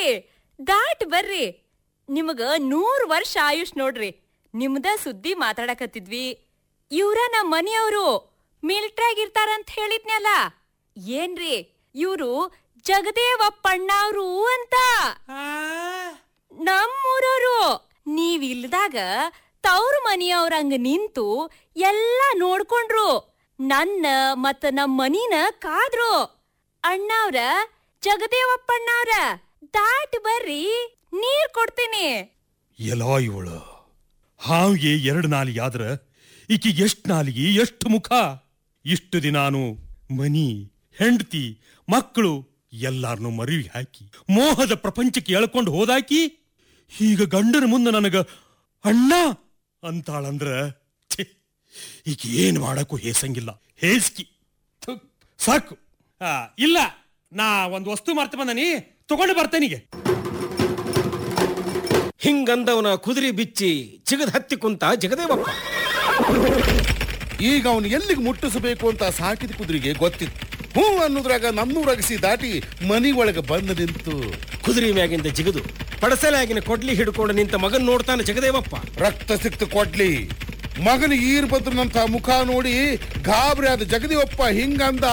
ಬರ್ರಿ ದಾಟ್ ಬರ್ರಿ ನಿಮಗ ನೂರ್ ವರ್ಷ ಆಯುಷ್ ನೋಡ್ರಿ ನಿಮ್ದ ಸುದ್ದಿ ಮಾತಾಡಕತ್ತಿದ್ವಿ ಇವ್ರ ನಮ್ಮ ಮನಿಯವರು ಮಿಲ್ಟ್ರಾಗ್ ಇರ್ತಾರಂತ ಹೇಳಿದ್ನಲ್ಲ ಏನ್ರಿ ಇವ್ರು ಜಗದೇವಪ್ಪಣ್ಣವ್ರು ಅಂತ ನಮ್ಮೂರವ್ರು ನೀವಿಲ್ದಾಗ ತವ್ರ ಮನಿಯವ್ರಂಗ ನಿಂತು ಎಲ್ಲ ನೋಡ್ಕೊಂಡ್ರು ನನ್ನ ಮತ್ತ ನಮ್ ಮನಿನ ಕಾದ್ರು ಅಣ್ಣವ್ರ ಜಗದೇವಪ್ಪಣ್ಣವ್ರ ದಾಟ್ ಬರ್ರಿ ನೀರ್ ಕೊಡ್ತೀನಿ ಎಲ್ಲಾ ಇವಳು ಹಾವಿಗೆ ಎರಡು ನಾಲಿಗೆ ಆದ್ರ ಈಕಿ ಎಷ್ಟ್ ನಾಲಿಗೆ ಎಷ್ಟು ಮುಖ ಇಷ್ಟು ದಿನಾನು ಮನಿ ಹೆಂಡತಿ ಮಕ್ಕಳು ಎಲ್ಲಾರನ್ನು ಮರಿವಿ ಹಾಕಿ ಮೋಹದ ಪ್ರಪಂಚಕ್ಕೆ ಎಳ್ಕೊಂಡು ಹೋದಾಕಿ ಈಗ ಗಂಡನ ಮುಂದೆ ನನಗ ಅಣ್ಣ ಅಂತಾಳಂದ್ರ ಛೆ, ಈಕಿ ಏನ್ ಮಾಡಕ್ಕೂ ಹೇಸಂಗಿಲ್ಲ ಹೇಸ್ಕಿ ಥು, ಸಾಕು ಆ, ಇಲ್ಲ ನಾ ಒಂದು ವಸ್ತು ಮರ್ತ ಬಂದನಿ ತಗೊಂಡು ಬರ್ತೇನಿಗೆ ಹಿಂಗಂದವನ ಕುದುರೆ ಬಿಚ್ಚಿ ಚಿಗದ್ ಹತ್ತಿ ಕುಂತ ಜಗದೇವಪ್ಪ ಈಗ ಅವನು ಎಲ್ಲಿಗೆ ಮುಟ್ಟಿಸಬೇಕು ಅಂತ ಸಾಕಿದ ಕುದುರೆಗೆ ಗೊತ್ತಿತ್ತು ಹ್ಞೂ ಅನ್ನೋದ್ರಾಗ ನನ್ನೂರಗಸಿ ದಾಟಿ ಮನಿ ಒಳಗೆ ಬಂದು ನಿಂತು ಕುದುರೆ ಮ್ಯಾಗಿಂದ ಜಿಗದು ಪಡಸಲಾಗಿನ ಕೊಡ್ಲಿ ಹಿಡ್ಕೊಂಡು ನಿಂತ ಮಗನ್ ನೋಡ್ತಾನೆ ಜಗದೇವಪ್ಪ ರಕ್ತ ಸಿಕ್ತು ಕೊಡ್ಲಿ ಮಗನ ಈರ್ ಬದ್ರನಂತ ಮುಖ ನೋಡಿ ಗಾಬರಿ ಆದ ಜಗದಿಯಪ್ಪ ಹಿಂಗಂದ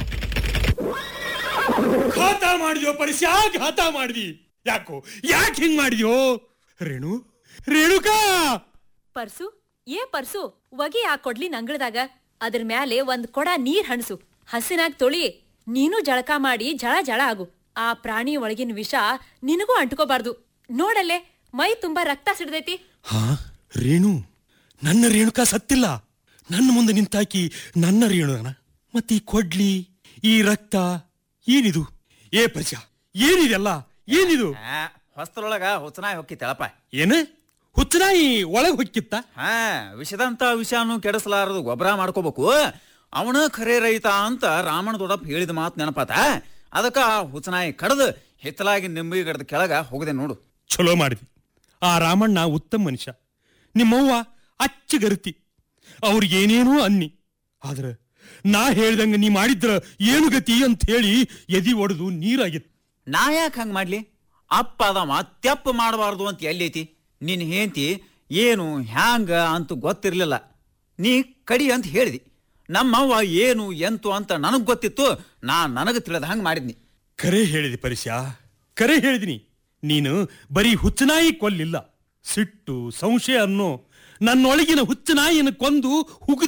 ಘಾತ ಮಾಡಿದ್ಯೋ ಪರಿಸ್ಯಾ ಘಾತ ಮಾಡಿದಿ ಯಾಕೋ ಯಾಕೆ ಹಿಂಗ್ ಮಾಡಿದ್ಯೋ ರೇಣು ರೇಣುಕಾ ಪರ್ಸು ಏ ಪರ್ಸು ಒಗಿ ಆ ಕೊಡ್ಲಿ ನಂಗಳದಾಗ ಅದ್ರ ಮ್ಯಾಲೆ ಒಂದ್ ಕೊಡ ನೀರ್ ಹಣಸು ಹಸಿನಾಗ್ ತೊಳಿ ನೀನು ಜಳಕ ಮಾಡಿ ಜಳ ಜಳ ಆಗು ಆ ಪ್ರಾಣಿ ಒಳಗಿನ ವಿಷ ನಿನಗೂ ಅಂಟ್ಕೋಬಾರ್ದು ನೋಡಲ್ಲೇ ಮೈ ತುಂಬಾ ರಕ್ತ ಸಿಡ್ದೈತಿ ಹಾ ರೇಣು ನನ್ನ ರೇಣುಕಾ ಸತ್ತಿಲ್ಲ ನನ್ನ ಮುಂದೆ ನಿಂತಾಕಿ ನನ್ನ ರೇಣುನ ಮತ್ತೆ ಈ ಕೊಡ್ಲಿ ಈ ರಕ್ತ ಏನಿದು ಏ ಪರಿಚಯ ಏನಿದೆಲ್ಲ ಏನಿದು ಆ, ಹೊಸ್ತರೊಳಗ ಹುಚ್ಚನಾಯಿ ಹೊಕ್ಕಿತ್ತಳಪ್ಪ ಏನು ಹುಚ್ಚನಾಯಿ ಒಳಗ್ ಹೊಕ್ಕಿತ್ತ ಹಾ ವಿಷದಂತ ವಿಷಾನು ಕೆಡಿಸಲಾರದು ಗೊಬ್ಬರ ಮಾಡ್ಕೋಬೇಕು ಅವನ ಖರೆ ರೈತ ಅಂತ ರಾಮಣ ದೊಡ್ಡಪ್ಪ ಹೇಳಿದ ಮಾತು ನೆನಪಾತ ಅದಕ್ಕ ಆ ಹುಚ್ಚನಾಯಿ ಕಡ್ದು ಹಿತ್ತಲಾಗಿ ನಿಂಬಿ ಗಡದ ಕೆಳಗ ಹೋಗದೆ ನೋಡು ಚಲೋ ಮಾಡಿದಿ ಆ ರಾಮಣ್ಣ ಉತ್ತಮ ಮನುಷ್ಯ ನಿಮ್ಮವ್ವ ಅಚ್ಚಗರ್ತಿ ಅವ್ರಿಗೇನೇನೋ ಅನ್ನಿ ಆದ್ರ ನಾ ಹೇಳ್ದಂಗ ನೀ ಮಾಡಿದ್ರ ಏನು ಗತಿ ಅಂತ ಹೇಳಿ ಎದಿ ಒಡೆದು ನೀರಾಗಿತ್ತು ನಾ ಯಾಕೆ ಹಂಗ್ ಮಾಡ್ಲಿ ಅಪ್ಪ ಅದವ ತೆಪ್ಪ ಮಾಡಬಾರ್ದು ಅಂತ ಎಲ್ಲೈತಿ ನಿನ್ ಹೇಂತಿ ಏನು ಹ್ಯಾಂಗ ಅಂತ ಗೊತ್ತಿರ್ಲಿಲ್ಲ ನೀ ಕಡಿ ಅಂತ ಹೇಳಿದಿ ನಮ್ಮವ್ವ ಏನು ಎಂತು ಅಂತ ನನಗ್ ಗೊತ್ತಿತ್ತು ನಾ ನನಗ ತಿಳಿದ ಹಂಗ್ ಮಾಡಿದ್ನಿ ಕರೆ ಹೇಳಿದಿ ಪರಿಸ್ಯ ಕರೆ ಹೇಳಿದಿನಿ ನೀನು ಬರೀ ಹುಚ್ಚನಾಯಿ ಕೊಲ್ಲಿಲ್ಲ ಸಿಟ್ಟು ಸಂಶಯ ಅನ್ನೋ ನನ್ನೊಳಗಿನ ಹುಚ್ಚನಾಯಿಯನ್ನು ಕೊಂದು ಹುಗ